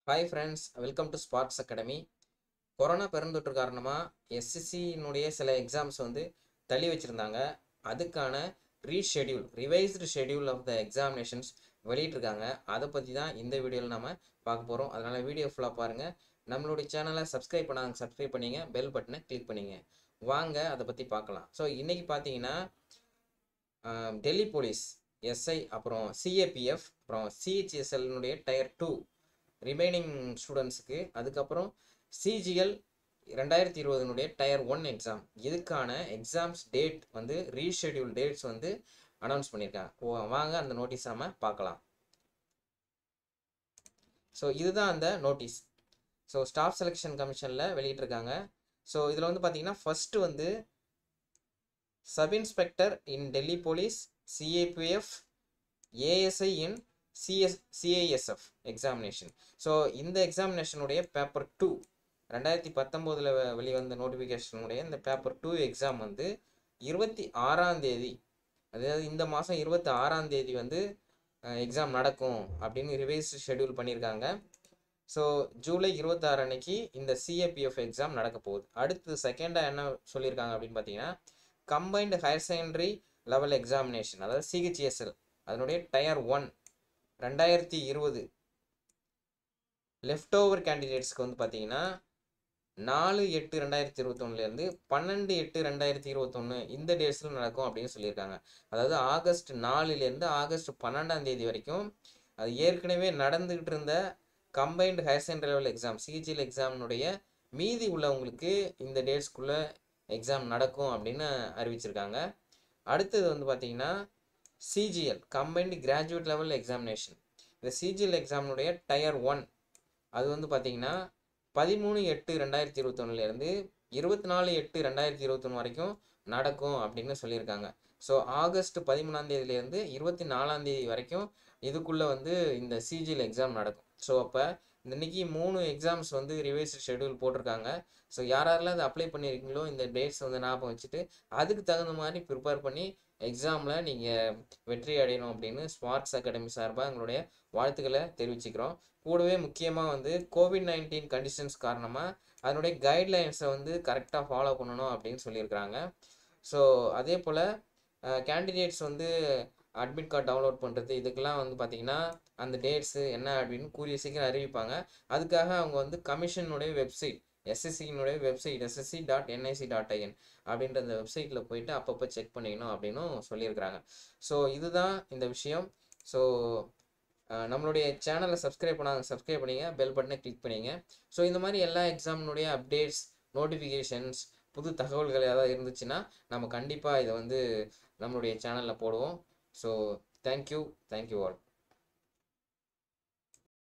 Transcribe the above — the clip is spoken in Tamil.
hi friends welcome to Sparts Academy corona பெருந்தொற்று காரணமாக எஸ்எஸ்சியினுடைய சில எக்ஸாம்ஸ் வந்து தள்ளி வச்சுருந்தாங்க அதுக்கான reschedule revised schedule of the examinations வெளியிட்டிருக்காங்க அதை பற்றி தான் இந்த வீடியோவில் நம்ம பார்க்க போகிறோம் அதனால் வீடியோ ஃபுல்லாக பாருங்கள் நம்மளுடைய சேனலை சப்ஸ்கிரைப் பண்ணாங்க சப்ஸ்கிரைப் பண்ணிங்க பெல் பட்டனை கிளிக் பண்ணிங்க வாங்க அதை பற்றி பார்க்கலாம் ஸோ இன்றைக்கி பார்த்தீங்கன்னா ஆஹ், டெல்லி போலீஸ் எஸ்ஐ அப்புறம் சிஏபிஎஃப் அப்புறம் சிஹெச்எஸ்எல்னுடைய டயர் டூ ரிமைனிங் ஸ்டூடெண்ட்ஸுக்கு அதுக்கப்புறம் சிஜிஎல் ரெண்டாயிரத்தி இருபதுனுடைய டயர் ஒன் எக்ஸாம் இதுக்கான எக்ஸாம்ஸ் டேட் வந்து ரீஷெடியூல் டேட்ஸ் வந்து அனௌன்ஸ் பண்ணியிருக்காங்க ஓ, வாங்க அந்த நோட்டீஸ் நாம பார்க்கலாம் ஸோ இதுதான் அந்த நோட்டீஸ் ஸோ ஸ்டாஃப் செலெக்ஷன் கமிஷனில் வெளியிட்டிருக்காங்க ஸோ இதில் வந்து பார்த்தீங்கன்னா ஃபஸ்ட்டு வந்து sub inspector in Delhi police CAPF ASI in CS CISF examination so இந்த எக்ஸாமினேஷனுடைய பேப்பர் டூ ரெண்டாயிரத்தி பத்தொம்போதில் வெளிவந்த நோட்டிஃபிகேஷனுடைய இந்த பேப்பர் டூ எக்ஸாம் வந்து இருபத்தி ஆறாம் தேதி அதாவது இந்த மாதம் இருபத்தி ஆறாம் தேதி வந்து எக்ஸாம் நடக்கும் அப்படின்னு ரிவைஸ் ஷெட்யூல் பண்ணியிருக்காங்க ஸோ ஜூலை இருபத்தாறு அன்னைக்கு இந்த சிஏபிஎஃப் எக்ஸாம் நடக்க போகுது அடுத்து செகண்டாக என்ன சொல்லியிருக்காங்க அப்படின்னு பார்த்தீங்கன்னா combined higher secondary level examination அதாவது சிஹெச்எஸ்எல் அதனுடைய டயர் ஒன் ரெண்டாயிரத்தி இருபது லெஃப்ட் ஓவர் கேண்டிடேட்ஸ்க்கு வந்து பார்த்தீங்கன்னா நாலு எட்டு ரெண்டாயிரத்தி இருபத்தொன்னுலேருந்து பன்னெண்டு எட்டு ரெண்டாயிரத்தி இருபத்தொன்று இந்த டேட்ஸில் நடக்கும் அப்படின்னு சொல்லியிருக்காங்க அதாவது ஆகஸ்ட் நாலுலேருந்து ஆகஸ்ட் பன்னெண்டாம் தேதி வரைக்கும் அது ஏற்கனவே நடந்துகிட்டு இருந்த combined higher secondary level exam CGL எக்ஸாமினுடைய மீதி உள்ளவங்களுக்கு இந்த டேட்ஸ்க்குள்ளே எக்ஸாம் நடக்கும் அப்படின்னு அறிவிச்சிருக்காங்க அடுத்தது வந்து பார்த்தீங்கன்னா CGL combined graduate level examination இந்த சிஜிஎல் எக்ஸாமினுடைய டயர் ஒன் அது வந்து பார்த்தீங்கன்னா பதிமூணு எட்டு ரெண்டாயிரத்தி இருபத்தொன்னுலேருந்து இருபத்தி நாலு எட்டு ரெண்டாயிரத்தி இருபத்தொன்று வரைக்கும் நடக்கும் அப்படின்னு சொல்லியிருக்காங்க ஸோ ஆகஸ்ட் பதிமூணாம் தேதியிலேருந்து இருபத்தி நாலாம் தேதி வரைக்கும் இதுக்குள்ளே வந்து இந்த சிஜிஎல் எக்ஸாம் நடக்கும் ஸோ அப்போ இன்னைக்கு மூணு எக்ஸாம்ஸ் வந்து ரிவைஸ் ஷெட்யூல் போட்டிருக்காங்க ஸோ யாரெல்லாம் அதை அப்ளை பண்ணியிருக்கீங்களோ இந்த டேட்ஸ் வந்து ஞாபகம் வச்சுட்டு அதுக்கு தகுந்த மாதிரி ப்ரிப்பேர் பண்ணி எக்ஸாமில் நீங்கள் வெற்றி அடையணும் அப்படின்னு ஸ்மார்ட்ஸ் அகாடமி சார்பாக எங்களுடைய வாழ்த்துக்களை தெரிவிச்சுக்கிறோம் கூடவே முக்கியமாக வந்து கோவிட் நைன்டீன் கண்டிஷன்ஸ் காரணமாக அதனுடைய கைட்லைன்ஸை வந்து கரெக்டாக ஃபாலோ பண்ணணும் அப்படின்னு சொல்லியிருக்கிறாங்க ஸோ அதே போல் கேண்டிடேட்ஸ் வந்து அட்மிட் கார்டு டவுன்லோட் பண்ணுறது இதுக்கெல்லாம் வந்து பார்த்திங்கன்னா அந்த டேட்ஸு என்ன அப்படின்னு கூடிய சீக்கிரம் அறிவிப்பாங்க அதுக்காக அவங்க வந்து கமிஷனுடைய வெப்சைட் எஸ்எஸ்சியினுடைய website SSC dot NIC dot IN அப்படின்ற அந்த வெப்சைட்டில் போயிட்டு அப்பப்போ செக் பண்ணிக்கணும் அப்படின்னும் சொல்லியிருக்கிறாங்க ஸோ இதுதான் இந்த விஷயம் ஸோ நம்மளுடைய சேனலை சப்ஸ்கிரைப் பண்ணாங்க சப்ஸ்கிரைப் பண்ணிங்க பெல் பட்டனை கிளிக் பண்ணிங்க ஸோ இந்த மாதிரி எல்லா எக்ஸாமினுடைய அப்டேட்ஸ் நோட்டிஃபிகேஷன்ஸ் புது தகவல்கள் ஏதாவது இருந்துச்சுன்னா நம்ம கண்டிப்பாக இதை வந்து நம்மளுடைய சேனலில் போடுவோம் ஸோ தேங்க்யூ தேங்க்யூ ஆல்